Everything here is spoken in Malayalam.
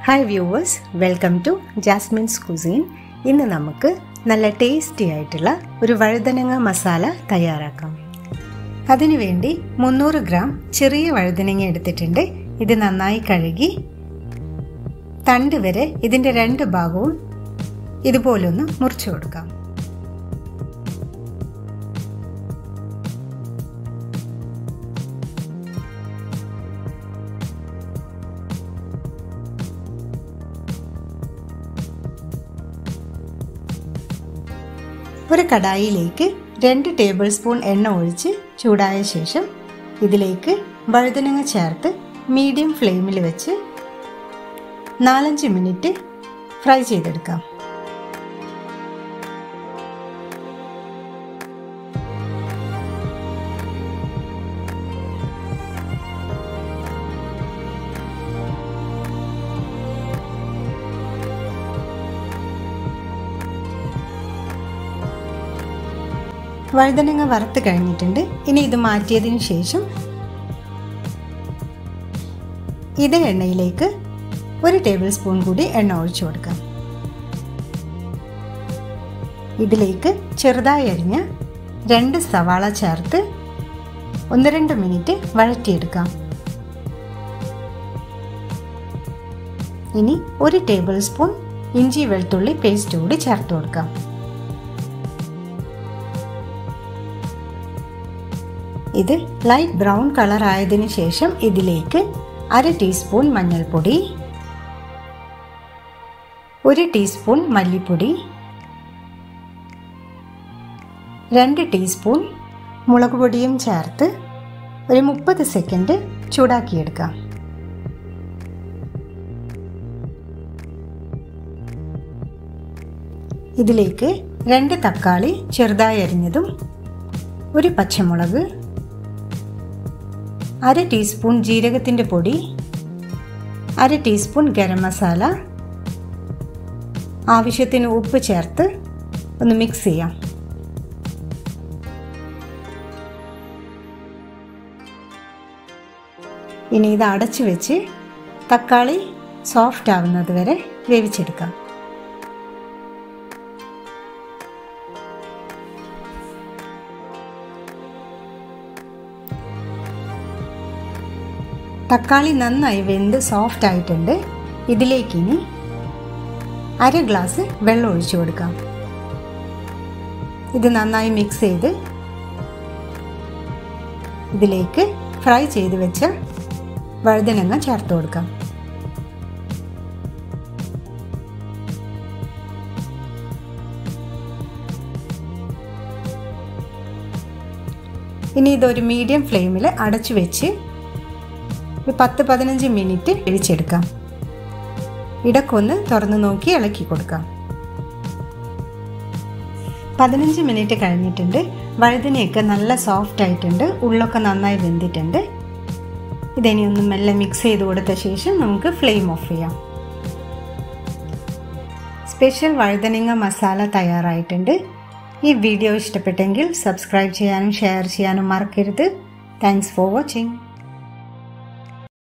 hi viewers welcome to Jasmine's cuisine ഇന്ന് നമുക്ക് നല്ല ടേസ്റ്റി ആയിട്ടുള്ള ഒരു വഴുതനങ്ങ മസാല തയ്യാറാക്കാം അതിനുവേണ്ടി മുന്നൂറ് ഗ്രാം ചെറിയ വഴുതനങ്ങ എടുത്തിട്ടുണ്ട് ഇത് നന്നായി കഴുകി തണ്ട് വരെ ഇതിൻ്റെ രണ്ട് ഭാഗവും ഇതുപോലൊന്ന് മുറിച്ചു കൊടുക്കാം ഒരു കടായിലേക്ക് രണ്ട് ടേബിൾ സ്പൂൺ എണ്ണ ഒഴിച്ച് ചൂടായ ശേഷം ഇതിലേക്ക് വഴുതനങ്ങ ചേർത്ത് മീഡിയം ഫ്ലെയിമിൽ വെച്ച് നാലഞ്ച് മിനിറ്റ് ഫ്രൈ ചെയ്തെടുക്കാം വഴുതനങ്ങ വറുത്ത് കഴിഞ്ഞിട്ടുണ്ട് ഇനി ഇത് മാറ്റിയതിന് ശേഷം ഇതേ എണ്ണയിലേക്ക് ഒരു ടേബിൾ സ്പൂൺ കൂടി എണ്ണ ഒഴിച്ചു കൊടുക്കാം ഇതിലേക്ക് ചെറുതായി അരിഞ്ഞ രണ്ട് സവാള ചേർത്ത് ഒന്ന് രണ്ട് മിനിറ്റ് വഴറ്റിയെടുക്കാം ഇനി ഒരു ടേബിൾ സ്പൂൺ ഇഞ്ചി വെളുത്തുള്ളി പേസ്റ്റ് കൂടി ചേർത്ത് കൊടുക്കാം ഇത് ലൈറ്റ് ബ്രൗൺ കളർ ആയതിനു ശേഷം ഇതിലേക്ക് അര ടീസ്പൂൺ മഞ്ഞൾപ്പൊടി ഒരു ടീസ്പൂൺ മല്ലിപ്പൊടി രണ്ട് ടീസ്പൂൺ മുളക് പൊടിയും ചേർത്ത് ഒരു മുപ്പത് സെക്കൻഡ് ചൂടാക്കിയെടുക്കാം ഇതിലേക്ക് രണ്ട് തക്കാളി ചെറുതായി അരിഞ്ഞതും ഒരു പച്ചമുളക് അര ടീസ്പൂൺ ജീരകത്തിൻ്റെ പൊടി അര ടീസ്പൂൺ ഗരം മസാല ആവശ്യത്തിന് ഉപ്പ് ചേർത്ത് ഒന്ന് മിക്സ് ചെയ്യാം ഇനി ഇത് അടച്ചു വെച്ച് തക്കാളി സോഫ്റ്റ് ആവുന്നത് വരെ വേവിച്ചെടുക്കാം തക്കാളി നന്നായി വെന്ത് സോഫ്റ്റ് ആയിട്ടുണ്ട് ഇതിലേക്ക് ഇനി അര ഗ്ലാസ് വെള്ളം ഒഴിച്ചു കൊടുക്കാം ഇത് നന്നായി മിക്സ് ചെയ്ത് ഇതിലേക്ക് ഫ്രൈ ചെയ്ത് വെച്ച വഴുതനങ്ങ ചേർത്ത് കൊടുക്കാം ഇനി ഇതൊരു മീഡിയം ഫ്ലെയിമിൽ അടച്ചു വെച്ച് ഒരു പത്ത് പതിനഞ്ച് മിനിറ്റ് വേവിച്ചെടുക്കാം ഇടക്കൊന്ന് തുറന്നു നോക്കി ഇളക്കി കൊടുക്കാം പതിനഞ്ച് മിനിറ്റ് കഴിഞ്ഞിട്ടുണ്ട് വഴുതനയൊക്കെ നല്ല സോഫ്റ്റ് ആയിട്ടുണ്ട് ഉള്ളൊക്കെ നന്നായി വെന്തിട്ടുണ്ട് ഇതിനി ഒന്ന് മെല്ലെ മിക്സ് ചെയ്ത് കൊടുത്ത ശേഷം നമുക്ക് ഫ്ലെയിം ഓഫ് ചെയ്യാം സ്പെഷ്യൽ വഴുതനങ്ങ മസാല തയ്യാറായിട്ടുണ്ട് ഈ വീഡിയോ ഇഷ്ടപ്പെട്ടെങ്കിൽ സബ്സ്ക്രൈബ് ചെയ്യാനും ഷെയർ ചെയ്യാനും മറക്കരുത് താങ്ക്സ് ഫോർ വാച്ചിങ്